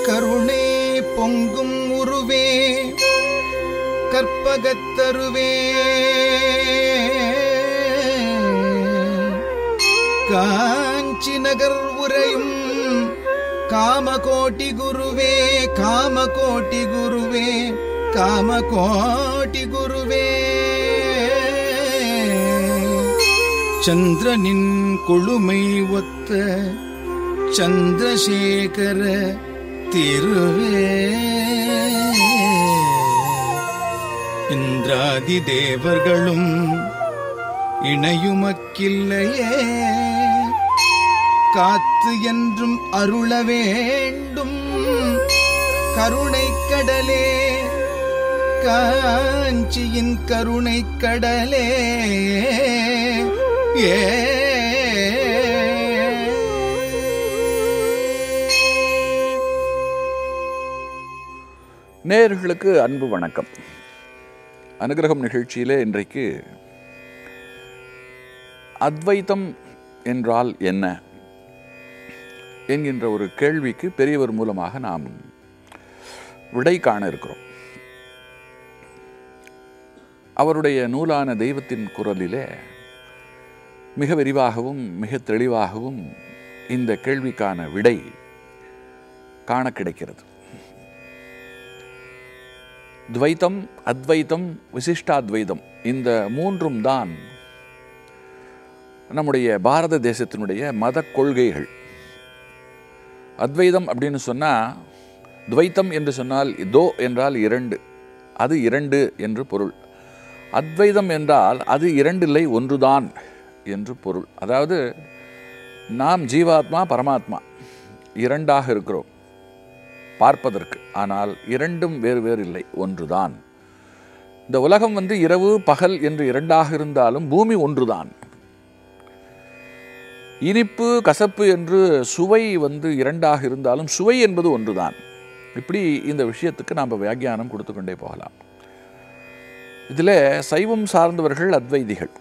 கருணை பொங்கும் உருவே கற்பகத்தருவே காஞ்சி நகர் உரையும் காமகோட்டி குருவே காமகோட்டி குருவே காமகோட்டி குருவே சந்திரனின் கொழுமை ஒத்த சந்திரசேகர திருவே இந்திராதி தேவர்களும் இணையுமக்கில்லையே காத்து என்றும் அருள வேண்டும் கருணை கடலே காஞ்சியின் கருணை கடலே ஏ நேயர்களுக்கு அன்பு வணக்கம் அனுகிரகம் நிகழ்ச்சியிலே இன்றைக்கு அத்வைத்தம் என்றால் என்ன என்கின்ற ஒரு கேள்விக்கு பெரியவர் மூலமாக நாம் விடை காண இருக்கிறோம் அவருடைய நூலான தெய்வத்தின் குரலிலே மிக விரிவாகவும் மிக தெளிவாகவும் இந்த கேள்விக்கான விடை காண கிடைக்கிறது துவைத்தம் அத்வைத்தம் விசிஷ்டாத்வைதம் இந்த மூன்றும் தான் நம்முடைய பாரத தேசத்தினுடைய மத கொள்கைகள் அத்வைதம் அப்படின்னு சொன்னால் துவைத்தம் என்று சொன்னால் தோ என்றால் இரண்டு அது இரண்டு என்று பொருள் அத்வைதம் என்றால் அது இரண்டில்லை ஒன்றுதான் என்று பொருள் அதாவது நாம் ஜீவாத்மா பரமாத்மா இரண்டாக இருக்கிறோம் பார்ப்பதற்கு ஆனால் இரண்டும் வேறு வேறு இல்லை ஒன்றுதான் இந்த உலகம் வந்து இரவு பகல் என்று இரண்டாக இருந்தாலும் பூமி ஒன்றுதான் இனிப்பு கசப்பு என்று சுவை வந்து இரண்டாக இருந்தாலும் சுவை என்பது ஒன்றுதான் இப்படி இந்த விஷயத்துக்கு நாம் வியாக்கியானம் கொடுத்து கொண்டே போகலாம் இதில் சைவம் சார்ந்தவர்கள் அத்வைதிகள்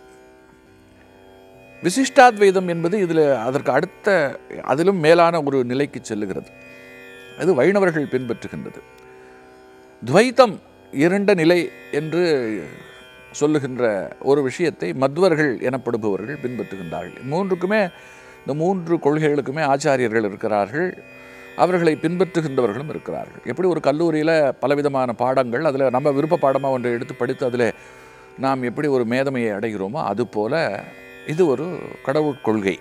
விசிஷ்டாத்வைதம் என்பது இதில் அதற்கு அடுத்த அதிலும் மேலான ஒரு நிலைக்கு செல்லுகிறது அது வைணவர்கள் பின்பற்றுகின்றது துவைத்தம் இரண்ட நிலை என்று சொல்லுகின்ற ஒரு விஷயத்தை மத்வர்கள் எனப்படுபவர்கள் பின்பற்றுகின்றார்கள் மூன்றுக்குமே இந்த மூன்று கொள்கைகளுக்குமே ஆச்சாரியர்கள் இருக்கிறார்கள் அவர்களை பின்பற்றுகின்றவர்களும் இருக்கிறார்கள் எப்படி ஒரு கல்லூரியில் பலவிதமான பாடங்கள் அதில் நம்ம விருப்ப பாடமாக ஒன்றை எடுத்து படித்து அதில் நாம் எப்படி ஒரு மேதமையை அடைகிறோமோ அதுபோல இது ஒரு கடவுள் கொள்கை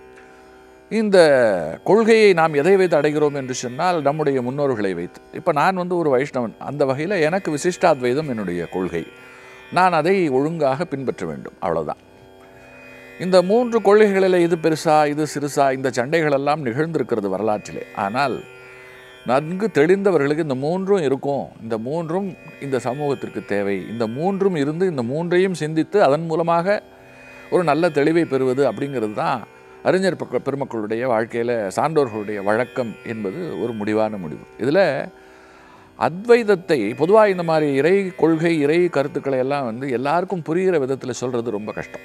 இந்த கொள்கையை நாம் எதை வைத்து அடைகிறோம் என்று சொன்னால் நம்முடைய முன்னோர்களை வைத்து இப்போ நான் வந்து ஒரு வைஷ்ணவன் அந்த வகையில் எனக்கு விசிஷ்டாத்வைதம் என்னுடைய கொள்கை நான் அதை ஒழுங்காக பின்பற்ற வேண்டும் அவ்வளோதான் இந்த மூன்று கொள்கைகளில் இது பெருசா இது சிறுசா இந்த சண்டைகளெல்லாம் நிகழ்ந்திருக்கிறது வரலாற்றிலே ஆனால் நன்கு தெளிந்தவர்களுக்கு இந்த மூன்றும் இருக்கும் இந்த மூன்றும் இந்த சமூகத்திற்கு தேவை இந்த மூன்றும் இருந்து இந்த மூன்றையும் சிந்தித்து அதன் மூலமாக ஒரு நல்ல தெளிவை பெறுவது அப்படிங்கிறது தான் அறிஞர் பக்க பெருமக்களுடைய வாழ்க்கையில் சான்றோர்களுடைய வழக்கம் என்பது ஒரு முடிவான முடிவு இதில் அத்வைதத்தை பொதுவாக இந்த மாதிரி இறை கொள்கை இறை கருத்துக்களை எல்லாம் வந்து எல்லாருக்கும் புரிகிற விதத்தில் சொல்கிறது ரொம்ப கஷ்டம்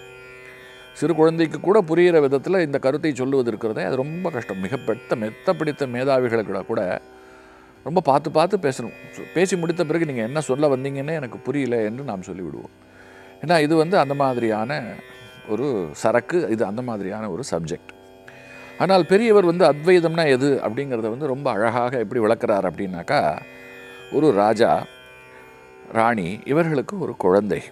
சிறு குழந்தைக்கு கூட புரிகிற விதத்தில் இந்த கருத்தை சொல்லுவது இருக்கிறதே அது ரொம்ப கஷ்டம் மிக பெத்த மெத்த பிடித்த மேதாவிகளுக்கு கூட ரொம்ப பார்த்து பார்த்து பேசணும் பேசி முடித்த பிறகு நீங்கள் என்ன சொல்ல வந்தீங்கன்னு எனக்கு புரியல என்று நாம் சொல்லிவிடுவோம் ஏன்னா இது வந்து அந்த மாதிரியான ஒரு சரக்கு இது அந்த மாதிரியான ஒரு சப்ஜெக்ட் ஆனால் பெரியவர் வந்து அத்வைதம்னா எது அப்படிங்கிறத வந்து ரொம்ப அழகாக எப்படி விளக்குறார் அப்படின்னாக்கா ஒரு ராஜா ராணி இவர்களுக்கு ஒரு குழந்தை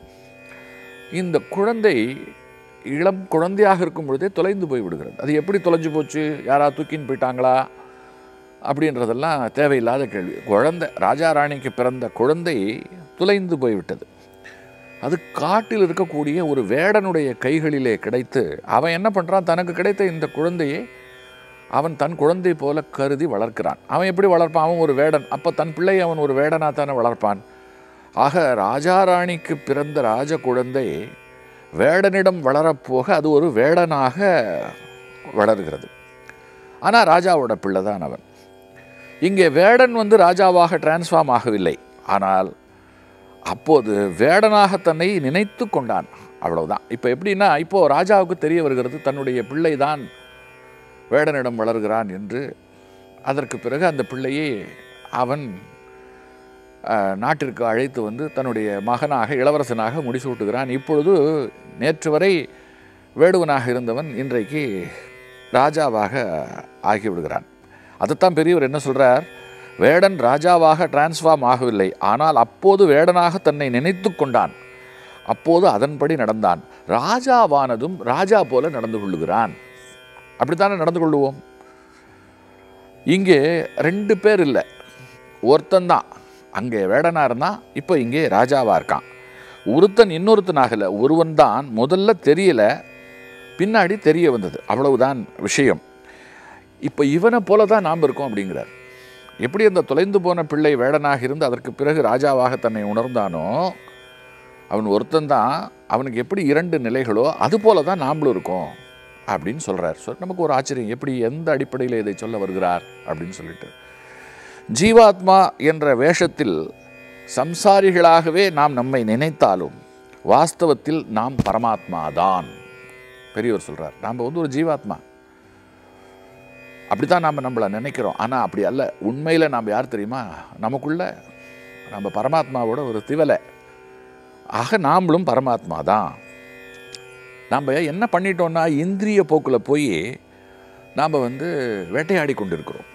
இந்த குழந்தை இளம் குழந்தையாக இருக்கும் பொழுதே தொலைந்து போய் விடுகிறது அது எப்படி தொலைஞ்சு போச்சு யாரா தூக்கின்னு போயிட்டாங்களா அப்படின்றதெல்லாம் தேவையில்லாத கேள்வி குழந்தை ராஜா ராணிக்கு பிறந்த குழந்தை தொலைந்து போய்விட்டது அது காட்டில் இருக்கக்கூடிய ஒரு வேடனுடைய கைகளிலே கிடைத்து அவன் என்ன பண்ணுறான் தனக்கு கிடைத்த இந்த குழந்தையை அவன் தன் குழந்தை போல கருதி வளர்க்கிறான் அவன் எப்படி வளர்ப்பான் அவன் ஒரு வேடன் அப்போ தன் பிள்ளை அவன் ஒரு வேடனாக தானே வளர்ப்பான் ஆக ராஜா ராணிக்கு பிறந்த ராஜ குழந்தை வேடனிடம் வளரப்போக அது ஒரு வேடனாக வளர்கிறது ஆனால் ராஜாவோட பிள்ளை தான் அவன் இங்கே வேடன் வந்து ராஜாவாக டிரான்ஸ்ஃபார்ம் ஆகவில்லை ஆனால் அப்போது வேடனாக தன்னை நினைத்து கொண்டான் அவ்வளவுதான் இப்போ எப்படின்னா இப்போது ராஜாவுக்கு தெரிய வருகிறது தன்னுடைய பிள்ளை தான் வேடனிடம் வளர்கிறான் என்று அதற்கு பிறகு அந்த பிள்ளையை அவன் அஹ், நாட்டிற்கு அழைத்து வந்து தன்னுடைய மகனாக இளவரசனாக முடிசூட்டுகிறான் இப்பொழுது நேற்று வரை வேடுவனாக இருந்தவன் இன்றைக்கு ராஜாவாக ஆகிவிடுகிறான் அதைத்தான் பெரியவர் என்ன சொல்றார் வேடன் ராஜாவாக டிரான்ஸ்ஃபார்ம் ஆகவில்லை ஆனால் அப்போது வேடனாக தன்னை நினைத்து கொண்டான் அப்போது அதன்படி நடந்தான் ராஜாவானதும் ராஜா போல நடந்து கொள்ளுகிறான் அப்படித்தானே நடந்து கொள்ளுவோம் இங்கே ரெண்டு பேர் இல்லை ஒருத்தன்தான் அங்கே வேடனா இருந்தான் இப்போ இங்கே ராஜாவா இருக்கான் ஒருத்தன் இன்னொருத்தனாகல ஒருவன் தான் முதல்ல தெரியல பின்னாடி தெரிய வந்தது அவ்வளவுதான் விஷயம் இப்போ இவனை போல தான் நாம் இருக்கோம் அப்படிங்கிறார் எப்படி அந்த தொலைந்து போன பிள்ளை வேடனாக இருந்து அதற்கு பிறகு ராஜாவாக தன்னை உணர்ந்தானோ அவன் ஒருத்தன் தான் அவனுக்கு எப்படி இரண்டு நிலைகளோ அது போல தான் நாமளும் இருக்கோம் அப்படின்னு சொல்கிறார் சொல் நமக்கு ஒரு ஆச்சரியம் எப்படி எந்த அடிப்படையில் இதை சொல்ல வருகிறார் அப்படின்னு சொல்லிட்டு ஜீவாத்மா என்ற வேஷத்தில் சம்சாரிகளாகவே நாம் நம்மை நினைத்தாலும் வாஸ்தவத்தில் நாம் பரமாத்மா தான் பெரியவர் சொல்கிறார் நாம் வந்து ஒரு ஜீவாத்மா அப்படி தான் நாம் நம்மளை நினைக்கிறோம் ஆனால் அப்படி அல்ல உண்மையில் நாம் யார் தெரியுமா நமக்குள்ள நம்ம பரமாத்மாவோட ஒரு திவலை ஆக நாமளும் பரமாத்மா தான் நாம் என்ன பண்ணிட்டோம்னா இந்திரிய போக்கில் போய் நாம் வந்து வேட்டையாடி கொண்டிருக்கிறோம்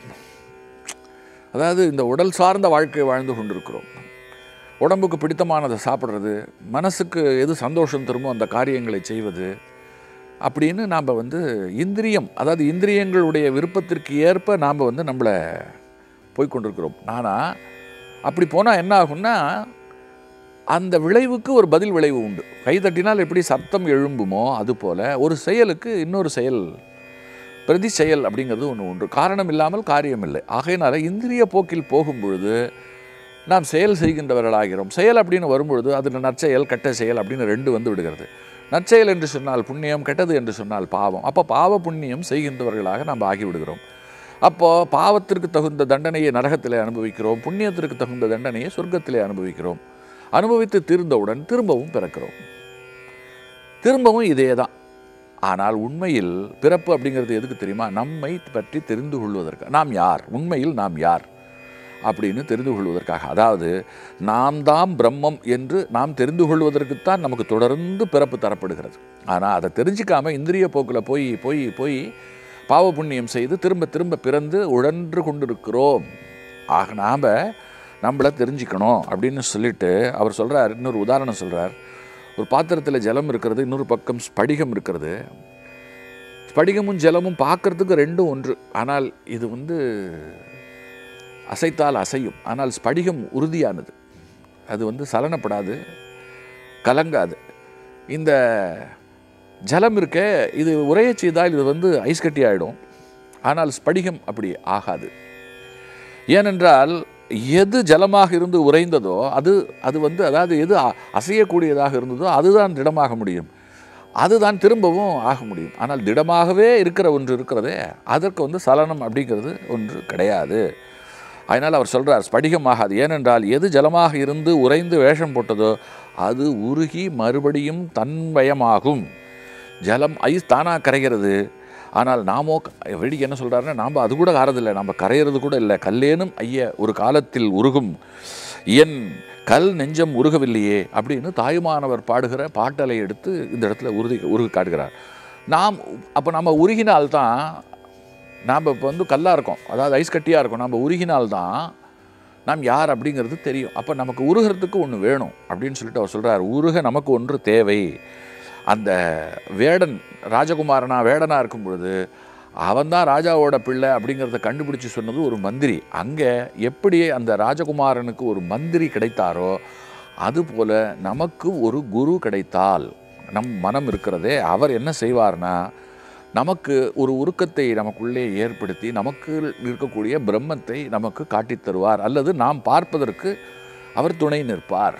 அதாவது இந்த உடல் சார்ந்த வாழ்க்கை வாழ்ந்து கொண்டிருக்கிறோம் உடம்புக்கு பிடித்தமானதை சாப்பிட்றது மனசுக்கு எது சந்தோஷம் தருமோ அந்த காரியங்களை செய்வது அப்படின்னு நாம் வந்து இந்திரியம் அதாவது இந்திரியங்களுடைய விருப்பத்திற்கு ஏற்ப நாம் வந்து நம்மளை போய் கொண்டிருக்கிறோம் நானா அப்படி போனால் என்ன ஆகும்னா அந்த விளைவுக்கு ஒரு பதில் விளைவு உண்டு கை தட்டினால் எப்படி சத்தம் எழும்புமோ அதுபோல் ஒரு செயலுக்கு இன்னொரு செயல் பிரதி செயல் அப்படிங்கிறது ஒன்று உண்டு காரணம் இல்லாமல் காரியம் இல்லை ஆகையினால இந்திரிய போக்கில் போகும் பொழுது நாம் செயல் செய்கின்றவர்களாகிறோம் செயல் அப்படின்னு வரும்பொழுது அதில் நற்செயல் கெட்ட செயல் அப்படின்னு ரெண்டு வந்து விடுகிறது நற்செயல் என்று சொன்னால் புண்ணியம் கெட்டது என்று சொன்னால் பாவம் அப்போ பாவ புண்ணியம் செய்கின்றவர்களாக நாம் ஆகிவிடுகிறோம் அப்போ பாவத்திற்கு தகுந்த தண்டனையை நரகத்திலே அனுபவிக்கிறோம் புண்ணியத்திற்கு தகுந்த தண்டனையை சொர்க்கத்திலே அனுபவிக்கிறோம் அனுபவித்து தீர்ந்தவுடன் திரும்பவும் பிறக்கிறோம் திரும்பவும் இதே தான் ஆனால் உண்மையில் பிறப்பு அப்படிங்கிறது எதுக்கு தெரியுமா நம்மை பற்றி தெரிந்து கொள்வதற்கு நாம் யார் உண்மையில் நாம் யார் அப்படின்னு தெரிந்து கொள்வதற்காக அதாவது நாம் தாம் பிரம்மம் என்று நாம் தெரிந்து கொள்வதற்குத்தான் நமக்கு தொடர்ந்து பிறப்பு தரப்படுகிறது ஆனால் அதை தெரிஞ்சிக்காம இந்திரிய போக்கில் போய் போய் போய் பாவ புண்ணியம் செய்து திரும்ப திரும்ப பிறந்து உழன்று கொண்டிருக்கிறோம் ஆக நாம் நம்மளை தெரிஞ்சுக்கணும் அப்படின்னு சொல்லிட்டு அவர் சொல்கிறார் இன்னொரு உதாரணம் சொல்கிறார் ஒரு பாத்திரத்தில் ஜலம் இருக்கிறது இன்னொரு பக்கம் ஸ்படிகம் இருக்கிறது ஸ்படிகமும் ஜலமும் பார்க்கறதுக்கு ரெண்டும் ஒன்று ஆனால் இது வந்து அசைத்தால் அசையும் ஆனால் ஸ்படிகம் உறுதியானது அது வந்து சலனப்படாது கலங்காது இந்த ஜலம் இருக்க இது உரைய செய்தால் இது வந்து ஐஸ் கட்டி ஆகிடும் ஆனால் ஸ்படிகம் அப்படி ஆகாது ஏனென்றால் எது ஜலமாக இருந்து உறைந்ததோ அது அது வந்து அதாவது எது அ- அசையக்கூடியதாக இருந்ததோ அதுதான் திடமாக முடியும் அதுதான் திரும்பவும் ஆக முடியும் ஆனால் திடமாகவே இருக்கிற ஒன்று இருக்கிறதே அதற்கு வந்து சலனம் அப்படிங்கிறது ஒன்று கிடையாது அதனால் அவர் சொல்றார் ஸ்படிகமாகாது ஏனென்றால் எது ஜலமாக இருந்து உறைந்து வேஷம் போட்டதோ அது உருகி மறுபடியும் தன்வயமாகும் ஜலம் ஐஸ் தானாக கரைகிறது ஆனால் நாமோ வேடிக்கை என்ன சொல்கிறாருன்னா நாம் அது கூட ஆறதில்லை நம்ம கரையிறது கூட இல்லை கல்லேனும் ஐய ஒரு காலத்தில் உருகும் என் கல் நெஞ்சம் உருகவில்லையே அப்படின்னு தாயுமானவர் பாடுகிற பாட்டலை எடுத்து இந்த இடத்துல உறுதி உருகு காட்டுகிறார் நாம் அப்போ நம்ம உருகினால்தான் நாம் இப்போ வந்து கல்லாக இருக்கோம் அதாவது ஐஸ் கட்டியாக இருக்கும் நம்ம உருகினால்தான் நாம் யார் அப்படிங்கிறது தெரியும் அப்போ நமக்கு உருகிறதுக்கு ஒன்று வேணும் அப்படின்னு சொல்லிட்டு அவர் சொல்கிறார் உருக நமக்கு ஒன்று தேவை அந்த வேடன் ராஜகுமாரனா வேடனாக இருக்கும் பொழுது அவன்தான் ராஜாவோட பிள்ளை அப்படிங்கிறத கண்டுபிடிச்சு சொன்னது ஒரு மந்திரி அங்கே எப்படி அந்த ராஜகுமாரனுக்கு ஒரு மந்திரி கிடைத்தாரோ அதுபோல நமக்கு ஒரு குரு கிடைத்தால் நம் மனம் இருக்கிறதே அவர் என்ன செய்வார்னா நமக்கு ஒரு உருக்கத்தை நமக்குள்ளே ஏற்படுத்தி நமக்கு இருக்கக்கூடிய பிரம்மத்தை நமக்கு காட்டித் தருவார் அல்லது நாம் பார்ப்பதற்கு அவர் துணை நிற்பார்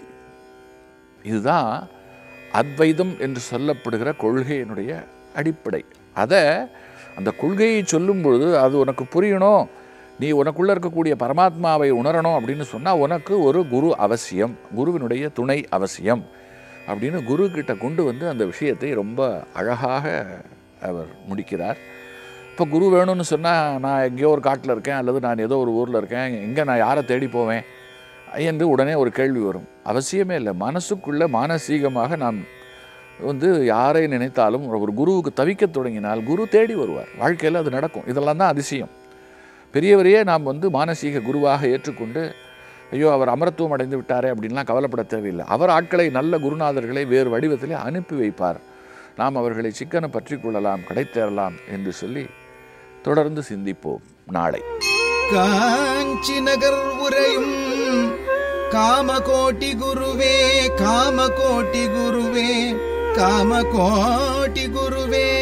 இதுதான் அத்வைதம் என்று சொல்லப்படுகிற கொள்கையினுடைய அடிப்படை அதை அந்த கொள்கையை சொல்லும் பொழுது அது உனக்கு புரியணும் நீ உனக்குள்ளே இருக்கக்கூடிய பரமாத்மாவை உணரணும் அப்படின்னு சொன்னால் உனக்கு ஒரு குரு அவசியம் குருவினுடைய துணை அவசியம் அப்படின்னு குரு கிட்ட கொண்டு வந்து அந்த விஷயத்தை ரொம்ப அழகாக அவர் முடிக்கிறார் இப்போ குரு வேணும்னு சொன்னால் நான் எங்கேயோ ஒரு காட்டில் இருக்கேன் அல்லது நான் ஏதோ ஒரு ஊரில் இருக்கேன் எங்கே நான் யாரை தேடி போவேன் என்று உடனே ஒரு கேள்வி வரும் அவசியமே இல்லை மனசுக்குள்ளே மானசீகமாக நாம் வந்து யாரை நினைத்தாலும் ஒரு குருவுக்கு தவிக்க தொடங்கினால் குரு தேடி வருவார் வாழ்க்கையில் அது நடக்கும் இதெல்லாம் தான் அதிசயம் பெரியவரையே நாம் வந்து மானசீக குருவாக ஏற்றுக்கொண்டு ஐயோ அவர் அமரத்துவம் அடைந்து விட்டாரே அப்படின்லாம் கவலைப்பட தேவையில்லை அவர் ஆட்களை நல்ல குருநாதர்களை வேறு வடிவத்திலே அனுப்பி வைப்பார் நாம் அவர்களை சிக்கன பற்றி கொள்ளலாம் கிடைத்தேறலாம் என்று சொல்லி தொடர்ந்து சிந்திப்போம் நாளை காஞ்சி நகர் உரையும் காமகோட்டி குருவே காமகோட்டி குருவே காமகோட்டி குருவே